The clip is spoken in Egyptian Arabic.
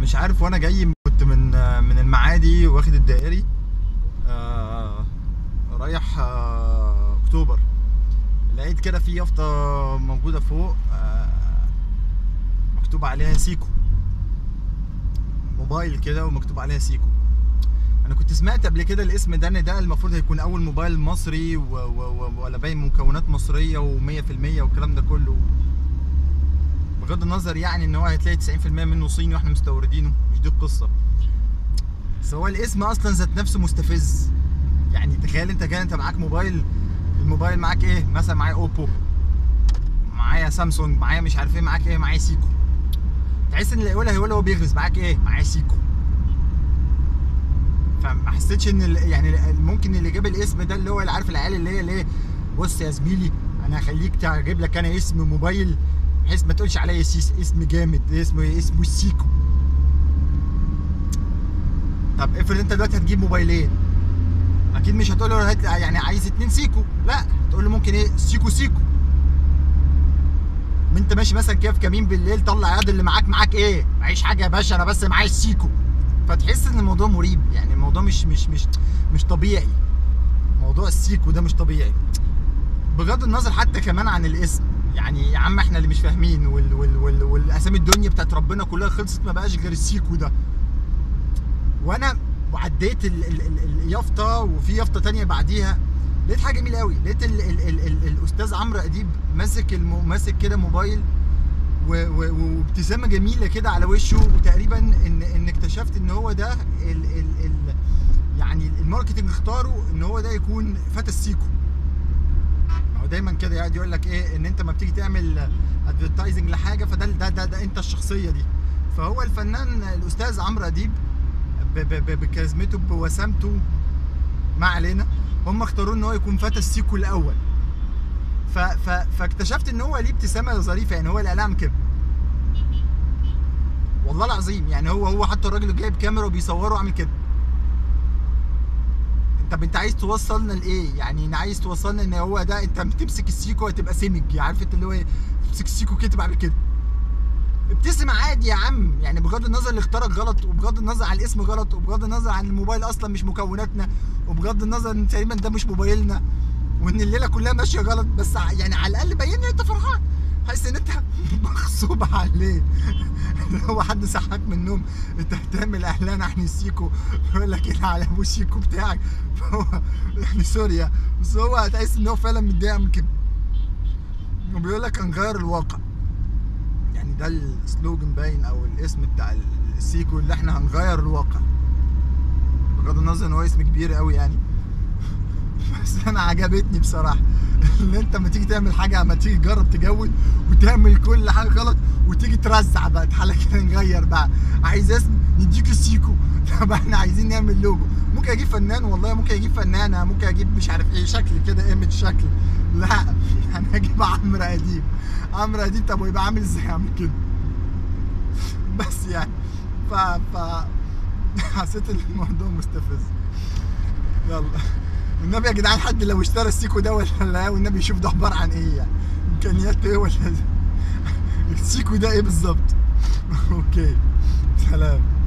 مش عارف وانا جاي كنت من آه، من المعادي واخد الدائري آه، رايح آه، اكتوبر لقيت كده في يافطة موجودة فوق آه، مكتوب عليها سيكو موبايل كده ومكتوب عليها سيكو انا كنت سمعت قبل كده الاسم ده ان ده المفروض هيكون اول موبايل مصري و... و... و... ولا باين مكونات مصريه و100% والكلام ده كله بغض النظر يعني ان هو هتلاقي 90% منه صيني واحنا مستوردينه مش دي القصه بس هو الاسم اصلا ذات نفسه مستفز يعني تخيل انت كده انت معاك موبايل الموبايل معاك ايه مثلا معايا اوبو معايا سامسونج معايا مش عارف ايه معاك ايه معايا سيكو تحس ان اللي يقولها هيقولها هو بيغرز معاك ايه معايا سيكو فما حسيتش ان ال- يعني ممكن اللي جاب الاسم ده اللي هو اللي عارف العيال اللي هي اللي هي بص يا زميلي انا هخليك تعجب لك انا اسم موبايل بحيث ما تقولش عليا سيس اسم جامد اسمه اسمه السيكو طب افرض انت دلوقتي هتجيب موبايلين اكيد مش هتقول له هات يعني عايز اتنين سيكو لا تقول له ممكن ايه سيكو سيكو ما انت ماشي مثلا كده في كمين بالليل طلع ياض اللي معاك معاك ايه معيش حاجه يا باشا انا بس معايا السيكو فتحس ان الموضوع مريب يعني الموضوع مش مش مش مش طبيعي موضوع السيكو ده مش طبيعي بغض النظر حتى كمان عن الاسم يعني يا عم احنا اللي مش فاهمين وال وال وال والاسامي الدنيا بتاعت ربنا كلها خلصت ما بقاش غير السيكو ده وانا وعديت ال- ال- ال- اليافطه وفي يافطه تانية بعديها لقيت حاجه جميله قوي لقيت ال ال ال ال الاستاذ عمرو اديب ماسك الم- ماسك كده موبايل و- و- وابتسامه جميله كده على وشه وتقريبا ان ان اكتشفت ان هو ده ال ال ال يعني الماركتنج اختاره ان هو ده يكون فتى السيكو هو دايما كده يقعد يقول لك ايه ان انت ما بتيجي تعمل ادفرتايزنج لحاجه فده ده, ده, ده انت الشخصيه دي فهو الفنان الاستاذ عمرو اديب ب- ب- ب- بكاريزمته بوسامته ما علينا هم اختاروه ان هو يكون فتى السيكو الاول ف ف فاكتشفت ان هو ليه ابتسامه ظريفه يعني هو اللي قالها كده والله العظيم يعني هو هو حتى الراجل اللي جايب كاميرا وبيصوره عامل كده طب انت عايز توصلنا لايه يعني ان عايز توصلنا ان هو ده انت بتمسك السيكو هتبقى سمج عارف انت اللي هو ايه تمسك السيكو كده تبقى عامل كده ابتسم عادي يا عم يعني بغض النظر اللي اختارك غلط وبغض النظر عن الاسم غلط وبغض النظر عن الموبايل اصلا مش مكوناتنا وبغض النظر ان تقريبا ده مش موبايلنا وان الليله كلها ماشيه غلط بس ع- يعني على الاقل بين ان انت فرحان حاسس ان انت مغصوب عليه اللي هو حد صحاك من النوم انت هتعمل اعلان عن السيكو يقول لك ايه على ابو السيكو بتاعك فهو يعني سوريا بس هو هتحس ان هو فعلا متضايق من كده وبيقول لك هنغير الواقع يعني ده السلوجن باين او الاسم بتاع السيكو اللي احنا هنغير الواقع بغض النظر ان هو اسم كبير قوي يعني بس انا عجبتني بصراحه ان انت لما تيجي تعمل حاجه اما تيجي تجرب تجود وتعمل كل حاجه غلط وتيجي ترزع بقى تعالى كده نغير بقى عايز اسم نديك السيكو طب احنا عايزين نعمل لوجو ممكن اجيب فنان والله ممكن اجيب فنانه ممكن اجيب مش عارف ايه شكل كده ايمج شكل لا انا اجيب عمرو اديب عمرو اديب طب ويبقى عامل ازاي عامل كده بس يعني ف ف حسيت ان الموضوع مستفز يلا النبي يا جدعان حد لو اشترى السيكو ده ولا لا والنبي يشوف ده عباره عن ايه يعني امكانياته ايه ولا السيكو ده ايه بالظبط اوكي سلام